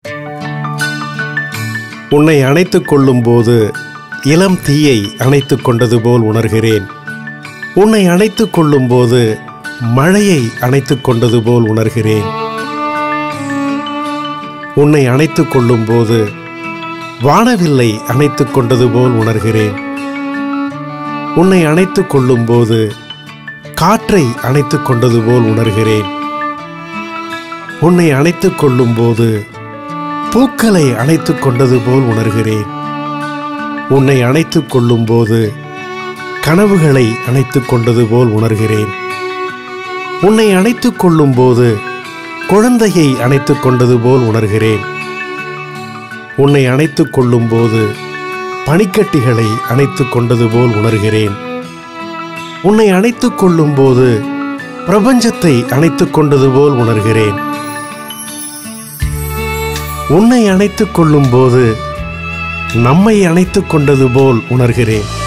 உன்னை அணைத்துக் கொள்ளும்போது இளம் தீயை அணைத்துக் கொண்டது போல் உணர்கிறேன் உன்னை அணைத்துக் கொள்ளும்போது மழையை அணைத்துக் கொண்டது போல் உணர்கிறேன் உன்னை அணைத்துக் கொள்ளும்போது வானவில்லை அணைத்துக் கொண்டது போல் உணர்கிறேன் உன்னை அணைத்துக் கொள்ளும்போது காற்றை அணைத்துக் கொண்டது போல் உணர்கிறேன் உன்னை அணைத்துக் கொள்ளும்போது பூக்களை அணைத்துக் கொண்டது போல் உணர்கிறேன் உன்னை அணைத்துக் கொள்ளும்போது கனவுகளை அணைத்துக் கொண்டது போல் உணர்கிறேன் உன்னை அணைத்துக் கொள்ளும்போது குழந்தையை அணைத்துக் கொண்டது போல் உணர்கிறேன் உன்னை அணைத்துக் கொள்ளும்போது பனிக்கட்டிகளை அணைத்துக் கொண்டது போல் உணர்கிறேன் உன்னை அணைத்துக் கொள்ளும்போது பிரபஞ்சத்தை அணைத்துக் கொண்டது போல் உணர்கிறேன் உன்னை அணைத்துக் கொள்ளும்போது நம்மை அணைத்துக் கொண்டது போல் உணர்கிறேன்